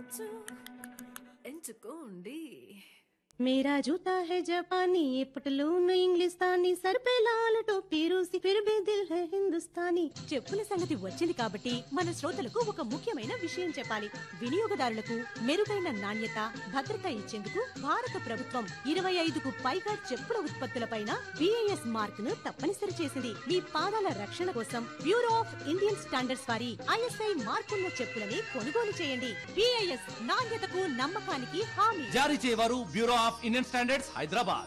కావచ్చు ఎంచుకోండి मेरा जूता है जापानी ये पटलून इंग्लिस्तानी सर पे लाल टोपी रूसी फिर भी दिल है हिंदुस्तानी చెప్పుల సంగతి వచ్చింది కాబట్టి మన శ్రోతలకు ఒక ముఖ్యమైన విషయం చెప్పాలి వినియోగదారులకు మెరుగైన నాణ్యత భద్రత ఇచ్చేందుకు భారత ప్రభుత్వం ఇరవై ఐదుకు పైగా చెప్పుల ఉత్పత్తులపైన బిఐఎస్ మార్క్ ను తప్పనిసరి చేసింది మీ పాదాల రక్షణ కోసం బ్యూరో ఆఫ్ ఇండియన్ స్టాండర్డ్స్ వారి ఐఎస్ఐ మార్కున్న చెప్పులని కొనుగోలు చేయండి బిఐఎస్ నాణ్యతకు నమ్మకానికి హామీ జారీ చేయవారు bureau of Indian standards Hyderabad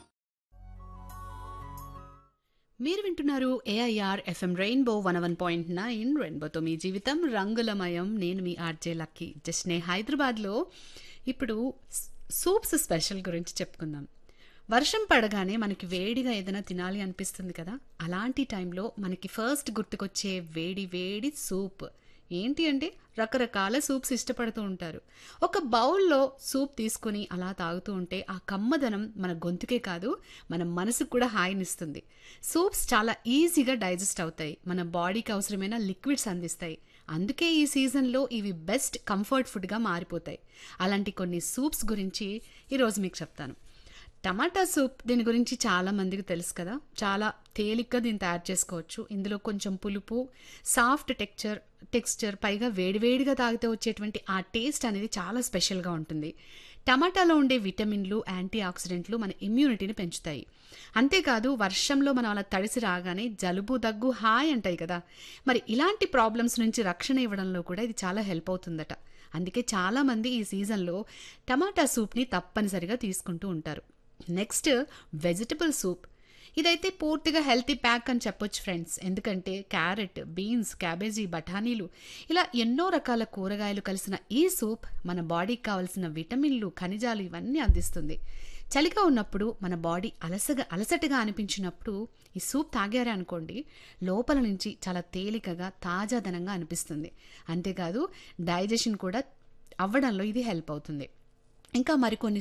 మీరు వింటున్నారు AIR FM rainbow one one point nine రెయిన్బోతో మీ జీవితం రంగులమయం నేను మీ ఆర్జే లక్కీ జస్ట్ నే హైదరాబాద్లో ఇప్పుడు సూప్స్ స్పెషల్ గురించి చెప్పుకుందాం వర్షం పడగానే మనకి వేడిగా ఏదైనా తినాలి అనిపిస్తుంది కదా అలాంటి టైంలో మనకి ఫస్ట్ గుర్తుకొచ్చే వేడి వేడి సూప్ ఏంటి అంటే రకరకాల సూప్స్ ఇష్టపడుతూ ఉంటారు ఒక బౌల్లో సూప్ తీసుకుని అలా తాగుతూ ఉంటే ఆ కమ్మదనం మన గొంతుకే కాదు మన మనసుకు కూడా హాయినిస్తుంది సూప్స్ చాలా ఈజీగా డైజెస్ట్ అవుతాయి మన బాడీకి అవసరమైన లిక్విడ్స్ అందిస్తాయి అందుకే ఈ సీజన్లో ఇవి బెస్ట్ కంఫర్ట్ ఫుడ్గా మారిపోతాయి అలాంటి కొన్ని సూప్స్ గురించి ఈరోజు మీకు చెప్తాను టమాటా సూప్ దీని గురించి చాలా మందికి తెలుసు కదా చాలా తేలిగ్గా దీన్ని తయారు చేసుకోవచ్చు ఇందులో కొంచెం పులుపు సాఫ్ట్ టెక్చర్ టెక్స్చర్ పైగా వేడివేడిగా తాగితే వచ్చేటువంటి ఆ టేస్ట్ అనేది చాలా స్పెషల్గా ఉంటుంది టమాటాలో ఉండే విటమిన్లు యాంటీ ఆక్సిడెంట్లు మన ఇమ్యూనిటీని పెంచుతాయి అంతేకాదు వర్షంలో మనం అలా తడిసి రాగానే జలుబు దగ్గు హాయ్ అంటాయి కదా మరి ఇలాంటి ప్రాబ్లమ్స్ నుంచి రక్షణ ఇవ్వడంలో కూడా ఇది చాలా హెల్ప్ అవుతుందట అందుకే చాలామంది ఈ సీజన్లో టమాటా సూప్ని తప్పనిసరిగా తీసుకుంటూ ఉంటారు నెక్స్ట్ వెజిటబుల్ సూప్ ఇదైతే పూర్తిగా హెల్తీ ప్యాక్ అని చెప్పొచ్చు ఫ్రెండ్స్ ఎందుకంటే క్యారెట్ బీన్స్ క్యాబేజీ బఠానీలు ఇలా ఎన్నో రకాల కూరగాయలు కలిసిన ఈ సూప్ మన బాడీకి కావలసిన విటమిన్లు ఖనిజాలు ఇవన్నీ అందిస్తుంది చలిగా ఉన్నప్పుడు మన బాడీ అలసగా అలసటగా అనిపించినప్పుడు ఈ సూప్ తాగారే అనుకోండి లోపల నుంచి చాలా తేలికగా తాజాదనంగా అనిపిస్తుంది అంతేకాదు డైజెషన్ కూడా అవ్వడంలో ఇది హెల్ప్ అవుతుంది ఇంకా మరికొన్ని